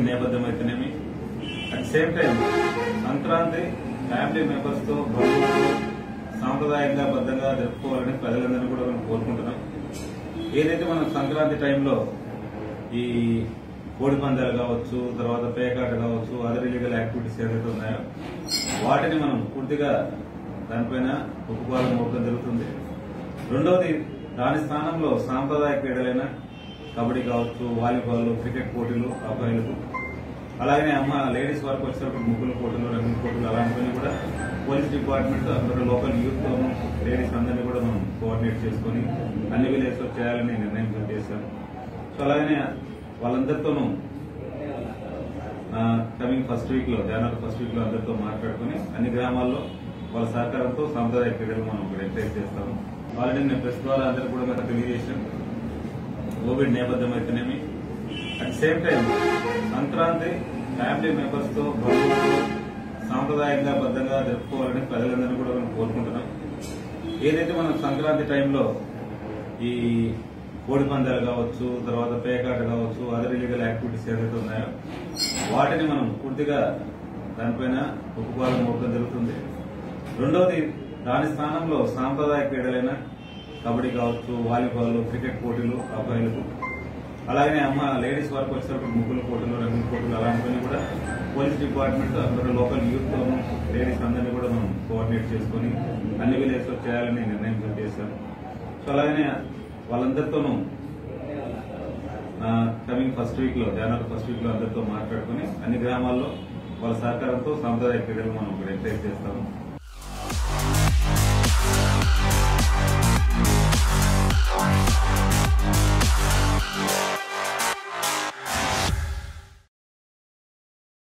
నేపథ్యం అయితేనేమి at same time Sankranti family members తో బంధువులతో సాంప్రదాయంగా బద్దంగా జరుపుకోవాలని ప్రజలందరినీ కూడా మనం కోరుకుంటున్నాం ఏదైతే మనం సంక్రాంతి టైంలో ఈ కోడి పందాలు కావచ్చు తర్వాత పేకాట కావచ్చు అదర్ ఇలీగల్ యాక్టివిటీస్ ఏదైతే ఉన్నాయో వాటిని మనం పూర్తిగా దానిపైన ఒప్పుకోవాలని మోపడం జరుగుతుంది రెండవది దాని స్థానంలో సాంప్రదాయ క్రీడలైన కబడ్డీ కావచ్చు వాలీబాల్ క్రికెట్ పోటీలు అబ్బాయిలకు అలాగే అమ్మ లేడీస్ వరకు వచ్చేటప్పుడు ముగ్గుల పోటీలు రంగుల పోటీలు అలాంటివన్నీ కూడా పోలీస్ డిపార్ట్మెంట్ అందరూ లోకల్ యూత్ లేడీస్ అందరినీ కూడా మనం కోఆర్డినేట్ చేసుకొని అన్ని విలేజ్ లో చేయాలని నిర్ణయం చేశాం సో అలాగనే వాళ్ళందరితోనూ కమింగ్ ఫస్ట్ వీక్ లో జనవరి ఫస్ట్ వీక్ లో అందరితో మాట్లాడుకుని అన్ని గ్రామాల్లో వాళ్ళ సహకారంతో సాంప్రదాయ క్రీడలు మనం ఇక్కడ ఎంకరేజ్ చేస్తాము ఆల్రెడీ నేను ప్రెస్ ద్వారా అందరికీ కూడా నాకు తెలియజేశాను కోవిడ్ నేపథ్యం అయితేనేమి at same time Sankranti family members తో బంధువులతో సాంప్రదాయంగా బద్దంగా జరుపుకోవాలని ప్రజలందరినీ కూడా మనం కోరుకుంటున్నాం ఏదైతే మనం సంక్రాంతి టైంలో ఈ కోడి పందాలు కావచ్చు తర్వాత పేకాట కావచ్చు అదర్ ఇలీగల్ యాక్టివిటీస్ ఏదైతే ఉన్నాయో వాటిని మనం పూర్తిగా దానిపైన ఒప్పుకోవాలని మోపడం జరుగుతుంది రెండవది దాని స్థానంలో సాంప్రదాయ క్రీడలైన కబడ్డీ కావచ్చు వాలీబాల్ క్రికెట్ పోటీలు అబ్బాయిలకు అలాగే అమ్మ లేడీస్ వరకు వచ్చేటప్పుడు ముగ్గుల పోటీలు రంగుల పోటీలు అలాంటివన్నీ కూడా పోలీస్ డిపార్ట్మెంట్ అందరూ లోకల్ యూత్ లేడీస్ అందరినీ కూడా మనం కోఆర్డినేట్ చేసుకొని అన్ని విలేజ్ లో చేయాలని నిర్ణయం చేశాం సో అలాగనే వాళ్ళందరితోనూ కమింగ్ ఫస్ట్ వీక్ లో జనవరి ఫస్ట్ వీక్ లో అందరితో మాట్లాడుకుని అన్ని గ్రామాల్లో వాళ్ళ సహకారంతో సాంప్రదాయ క్రీడలు మనం ఇక్కడ ఎంకరేజ్ చేస్తాము